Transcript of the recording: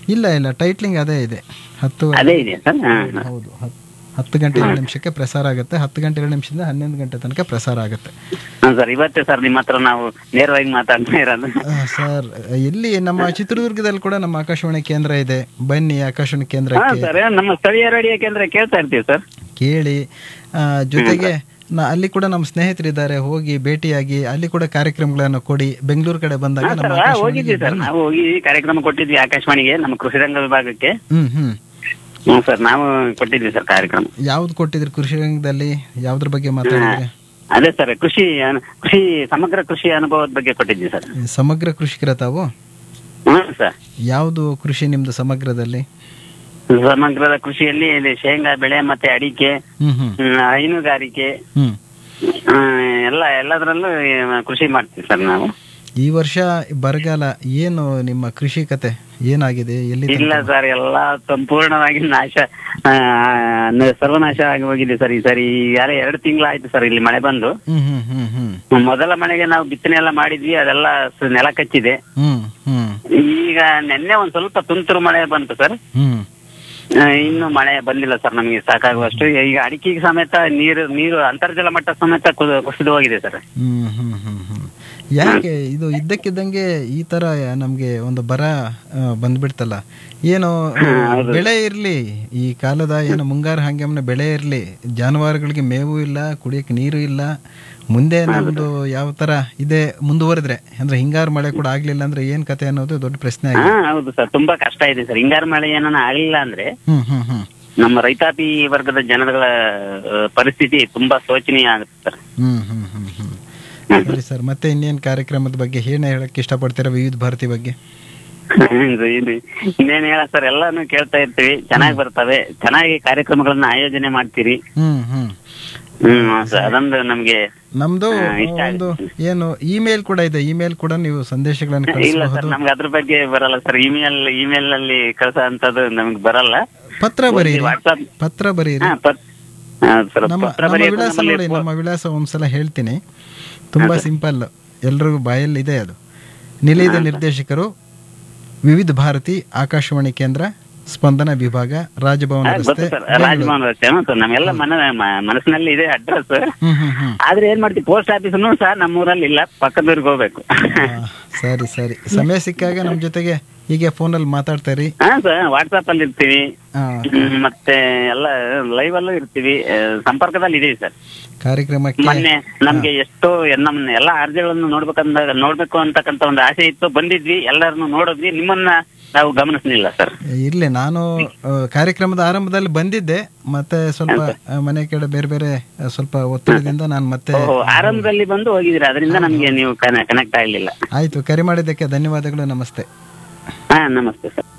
ಇಲ್ಲ ಇಲ್ಲ ಟೈಟ್ಲಿಂಗ್ ಅದೇ ಇದೆ ಹತ್ತು ಅದೇ ಇದೆಯಾ ಸರ್ ಹಾ ಹೌದು ಹತ್- ಹತ್ತು ಗಂಟೆ ಎರಡು ನಿಮಿಷಕ್ಕೆ ಪ್ರಸಾರ ಆಗುತ್ತೆ ಹತ್ತು ಗಂಟೆ ಎರಡು ನಿಮಿಷದಿಂದ ಹನ್ನೊಂದು ಗಂಟೆ ತನಕ ಪ್ರಸಾರ ಆಗುತ್ತೆ ಹಾ ಸರ್ ಇವತ್ತೇ ಸರ್ ನಿಮ್ಮ ಹತ್ರ ನಾವು ನೇರವಾಗಿ ಮಾತಾಡ್ತಾ ಇರೋದು ಆ, ಸರ್ ಎಲ್ಲಿ ನಮ್ಮ ಚಿತ್ರದುರ್ಗದಲ್ಲಿ ಕೂಡ ನಮ್ಮ ಆಕಾಶವಾಣಿ ಕೇಂದ್ರ ಇದೆ ಬನ್ನಿ ಆಕಾಶವಾಣಿ ಹಾ ಕೇಂದ್ರಕ್ಕೆ ಸರ್ ನಮ್ಮ ಸ್ಥಳೀಯ ರೇಡಿಯೋ ಕೇಂದ್ರ ಕೇಳ್ತಾ ಇರ್ತೀವಿ ಸರ್ ಕೇಳಿ ಆ, ಜೊತೆಗೆ ನಾ ಅಲ್ಲಿ ಕೂಡ ನಮ್ಮ ಸ್ನೇಹಿತರಿದ್ದಾರೆ ಹೋಗಿ ಭೇಟಿಯಾಗಿ ಅಲ್ಲಿ ಕೂಡ ಕಾರ್ಯಕ್ರಮಗಳನ್ನು ಕೊಡಿ ಬೆಂಗಳೂರು ಕಡೆ ಬಂದಾಗ ನಮ್ಮ ಸರ್ ಆಕಾಶವಾಣಿಗೆ ಹೋಗಿದ್ವಿ ಸರ್ ನಾವು ಹೋಗಿ ಕಾರ್ಯಕ್ರಮ ಕೊಟ್ಟಿದ್ವಿ ಆಕಾಶವಾಣಿಗೆ ನಮ್ಮ ಕೃಷಿ ರಂಗ ವಿಭಾಗಕ್ಕೆ ಹ್ಮ್ ಹ್ಮ್ ಹ್ಞೂ ಸರ್ ನಾವು ಕೊಟ್ಟಿದ್ವಿ ಸರ್ ಕಾರ್ಯಕ್ರಮ ಯಾವ್ದು ಕೊಟ್ಟಿದ್ರಿ ಕೃಷಿ ರಂಗದಲ್ಲಿ ಯಾವ್ದ್ರ ಬಗ್ಗೆ ಮಾತಾಡಿದ್ರಿ ಅದೇ ಸರ್ ಕೃಷಿ ಅನು- ಕೃಷಿ ಸಮಗ್ರ ಕೃಷಿ ಅನುಭವದ ಬಗ್ಗೆ ಕೊಟ್ಟಿದ್ವಿ ಸರ್ ಸಮಗ್ರ ಕೃಷಿಕರ ತಾವು ಹ್ಞೂ ಸರ್ ಯಾವುದು ಕೃಷಿ ನಿಮ್ದು ಸಮಗ್ರದಲ್ಲಿ ಸಮಗ್ರದ ಕೃಷಿಯಲ್ಲಿ ಇಲ್ಲಿ ಶೇಂಗಾ ಬೆಳೆ ಮತ್ತೆ ಅಡಿಕೆ ಹ್ಮ್ ಹ್ಮ್ ಹ್ಮ್, ಹೈನುಗಾರಿಕೆ ಹ್ಮ್ ಆ, ಎಲ್ಲ ಎಲ್ಲದರಲ್ಲೂ ಆ, ಕೃಷಿ ಮಾಡ್ತೀವಿ ಸರ್ ನಾವು ಈ ವರ್ಷ ಬರಗಾಲ ಏನು ನಿಮ್ಮ ಕೃಷಿ ಕತೆ ಏನಾಗಿದೆ ಎಲ್ಲಿ ಇಲ್ಲ ಸರ್ ಎಲ್ಲ ಸಂಪೂರ್ಣವಾಗಿ ನಾಶ ಆ, ನ- ಸರ್ವನಾಶ ಆಗಿ ಹೋಗಿದೆ ಸರ್ ಈ ಸರಿ ಯಾರೇ ಎರಡು ತಿಂಗಳಾಯ್ತು ಸರ್ ಇಲ್ಲಿ ಮಳೆ ಬಂದು ಹ್ಮ್ ಹ್ಮ್ ಹ್ಮ್ ಹ್ಮ್ ಮೊದಲ ಮಳೆಗೆ ನಾವು ಬಿತ್ತನೆ ಎಲ್ಲ ಮಾಡಿದ್ವಿ ಅದೆಲ್ಲ ಸ- ನೆಲ ಕಚ್ಚಿದೆ ಹ್ಮ್ ಹ್ಮ್ ಈಗ ನಿನ್ನೆ ಒಂದ್ ಸ್ವಲ್ಪ ತುಂತುರು ಮಳೆ ಬಂತು ಸರ್ ಹ್ಮ್ ಆ, ಇನ್ನು ಮಳೆ ಬಂದಿಲ್ಲ ಸರ್ ನಮಗೆ ಸಾಕಾಗುವಷ್ಟು ಈಗ ಅಡಿಕೆಗೆ ಸಮೇತ ನೀರು ನೀರು ಅಂತರ್ಜಲ ಮಟ್ಟ ಸಮೇತ ಕು- ಕುಸಿದು ಹೋಗಿದೆ ಸರ್ ಹ್ಮ್ ಹ್ಮ್ ಹ್ಮ್ ಹ್ಮ್ ಯಾಕೆ ಇದು ಇದ್ದಕ್ಕಿದ್ದಂಗೆ ಈ ತರ ನಮ್ಗೆ ಒಂದು ಬರ ಆ, ಬಂದ್ಬಿಡ್ತಲ್ಲ ಏನು ಆ, ಬೆಳೆ ಇರ್ಲಿ ಈ ಕಾಲದ ಏನು ಮುಂಗಾರು ಹಂಗಾಮಿನ ಬೆಳೆ ಇರ್ಲಿ ಜಾನುವಾರುಗಳಿಗೆ ಮೇವು ಇಲ್ಲ ಕುಡಿಯಕ್ಕೆ ನೀರು ಇಲ್ಲ ಮುಂದೆ ನಮ್ದು ಯಾವ ತರ ಇದೆ ಮುಂದುವರೆದ್ರೆ ಅಂದ್ರೆ ಹಿಂಗಾರು ಮಳೆ ಕೂಡ ಆಗ್ಲಿಲ್ಲ ಅಂದ್ರೆ ಏನ್ ಕತೆ ಅನ್ನೋದು ದೊಡ್ಡ ಪ್ರಶ್ನೆ ಹಾ ಆಗಿದೆ ಹೌದು ಸರ್ ತುಂಬಾ ಕಷ್ಟ ಇದೆ ಸರ್ ಹಿಂಗಾರು ಮಳೆ ಏನಾನ ಆಗ್ಲಿಲ್ಲ ಅಂದ್ರೆ ಹ್ಮ್ ಹ್ಮ್ ಹ್ಮ್ ನಮ್ಮ ರೈತಾಪಿ ವರ್ಗದ ಜನಗಳ ಆ, ಪರಿಸ್ಥಿತಿ ತುಂಬಾ ಶೋಚನೀಯ ಆಗುತ್ತೆ ಸರ್ ಹ್ಮ್ ಹ್ಮ್ ಹ್ಮ್ ಹ್ಮ್ ಸರಿ ಸರ್ ಮತ್ತೆ ಇನ್ನೇನ್ ಕಾರ್ಯಕ್ರಮದ ಬಗ್ಗೆ ಏನ್ ಹೇಳಕ್ ಇಷ್ಟಪಡ್ತೀರಾ ವಿವಿಧ ಭಾರತಿ ಬಗ್ಗೆ ಇದು- ಇದು ಇನ್ನೇನ್ ಹೇಳ ಸರ್ ಎಲ್ಲಾನು ಕೇಳ್ತಾ ಇರ್ತೀವಿ ಚೆನ್ನಾಗಿ ಬರ್ತವೆ ಚೆನ್ನಾಗಿ ಕಾರ್ಯಕ್ರಮಗಳನ್ನ ಆಯೋಜನೆ ಮಾಡ್ತೀರಿ ಹ್ಮ್ ಹ್ಮ್ ಹ್ಮ್ ಸರ್ ಅದೊಂದು ನಮ್ಗೆ ನಮ್ದು ಹಾ, ಇಷ್ಟ ಒಂದು ಏನು ಇಮೇಲ್ ಕೂಡ ಇದೆ ಇಮೇಲ್ ಕೂಡ ನೀವು ಸಂದೇಶಗಳನ್ನು ಇಲ್ಲ ಸರ್ ಕಳಿಸಬಹುದು ನಮ್ಗೆ ಅದ್ರ ಬಗ್ಗೆ ಬರಲ್ಲ ಸರ್ ಇಮೇಲ್ ಇಮೇಲ್ ಅಲ್ಲಿ ಕಳ್ಸೋ ಅಂತದ್ದು ನಮ್ಗೆ ಬರಲ್ಲ ಪತ್ರ ಬರೀರಿ ವಾಟ್ಸ್ಆಪ್ ಪತ್ರ ಬರೀರಿ ಹಾ ಪತ್ ಹಾ, ಸರ್ ನಮ್ಮ ಪತ್ರ ನಮ್ಮ ಬರೆಯೋದು ವಿಳಾಸ ನಮ್ಮಲ್ಲಿ ನೋಡಿ ನಮ್ಮ ವಿಳಾಸ ಒಂದ್ಸಲ ಹೇಳ್ತೀನಿ ತುಂಬಾ ಸಿಂಪಲ್ ಎಲ್ರಿಗೂ ಬಾಯಲ್ಲಿ ಇದೆ ಅದು ನಿಲಯದ ನಿರ್ದೇಶಕರು ವಿವಿಧ ಭಾರತಿ ಆಕಾಶವಾಣಿ ಕೇಂದ್ರ ಸ್ಪಂದನ ವಿಭಾಗ ರಾಜಭವನ ಗೊತ್ತು ರಸ್ತೆ ಸರ್ ರಾಜಭವನ ರಸ್ತೆ ಹ್ಞೂ ಸರ್ ನಮ್ಮೆಲ್ಲ ಮನ ಮ- ಮನಸ್ಸಿನಲ್ಲಿ ಇದೆ ಅಡ್ರೆಸ್ ಹ್ಮ್ ಹ್ಮ್ ಹ್ಮ್ ಆದ್ರೆ ಏನ್ ಮಾಡ್ತೀವಿ ಪೋಸ್ಟ್ ಆಫೀಸ್ನು ಸಹ ನಮ್ಮೂರಲ್ಲಿ ಇಲ್ಲ ಪಕ್ಕದೂರಿಗೆ ಹೋಗ್ಬೇಕು ಆ, ಸರಿ ಸರಿ ಸಮಯ ಸಿಕ್ಕಾಗ ನಮ್ಮ ಜೊತೆಗೆ ಹೀಗೆ ಫೋನಲ್ಲಿ ಮಾತಾಡ್ತಾ ಇರಿ ಹಾ ಸರ್ ವಾಟ್ಸ್ಆಪ್ ಅಲ್ಲಿ ಇರ್ತೀವಿ ಆ, ಹ್ಮ್, ಮತ್ತೆ ಎಲ್ಲ ಲೈವ್ ಅಲ್ಲೂ ಇರ್ತೀವಿ ಆ, ಸಂಪರ್ಕದಲ್ಲಿ ಇದೀವಿ ಸರ್ ಕಾರ್ಯಕ್ರಮಕ್ಕೆ ಮೊನ್ನೆ ನಮ್ಗೆ ಎಷ್ಟೋ ನಮ್ಮ ಎಲ್ಲಾ ಅರ್ಜಿಗಳನ್ನು ನೋಡ್ಬೇಕಂದ ನೋಡ್ಬೇಕು ಅಂತಕ್ಕಂತ ಒಂದು ಆಸೆ ಇತ್ತು ಬಂದಿದ್ವಿ ಎಲ್ಲರನ್ನು ನೋಡಿದ್ವಿ ನಿಮ್ಮನ್ನ ನಾವು ಗಮನಿಸ್ಲಿಲ್ಲ ಸರ್ ಇರ್ಲಿ ನಾನು ಆ, ಕಾರ್ಯಕ್ರಮದ ಆರಂಭದಲ್ಲಿ ಬಂದಿದ್ದೆ ಮತ್ತೆ ಸ್ವಲ್ಪ ಆ, ಮನೆ ಕಡೆ ಬೇರೆ ಬೇರೆ ಆ, ಸ್ವಲ್ಪ ಒತ್ತಡದಿಂದ ನಾನು ಮತ್ತೆ ಓಹೋ ಆರಂಭದಲ್ಲಿ ಬಂದು ಹೋಗಿದ್ರಿ ಅದರಿಂದ ನಮ್ಗೆ ನೀವು ಕನೆಕ್ಟ್ ಆಗ್ಲಿಲ್ಲ ಆಯ್ತು ಕರೆ ಮಾಡಿದ್ದಕ್ಕೆ ಧನ್ಯವಾದಗಳು ನಮಸ್ತೆ ಹಾ ನಮಸ್ತೆ ಸರ್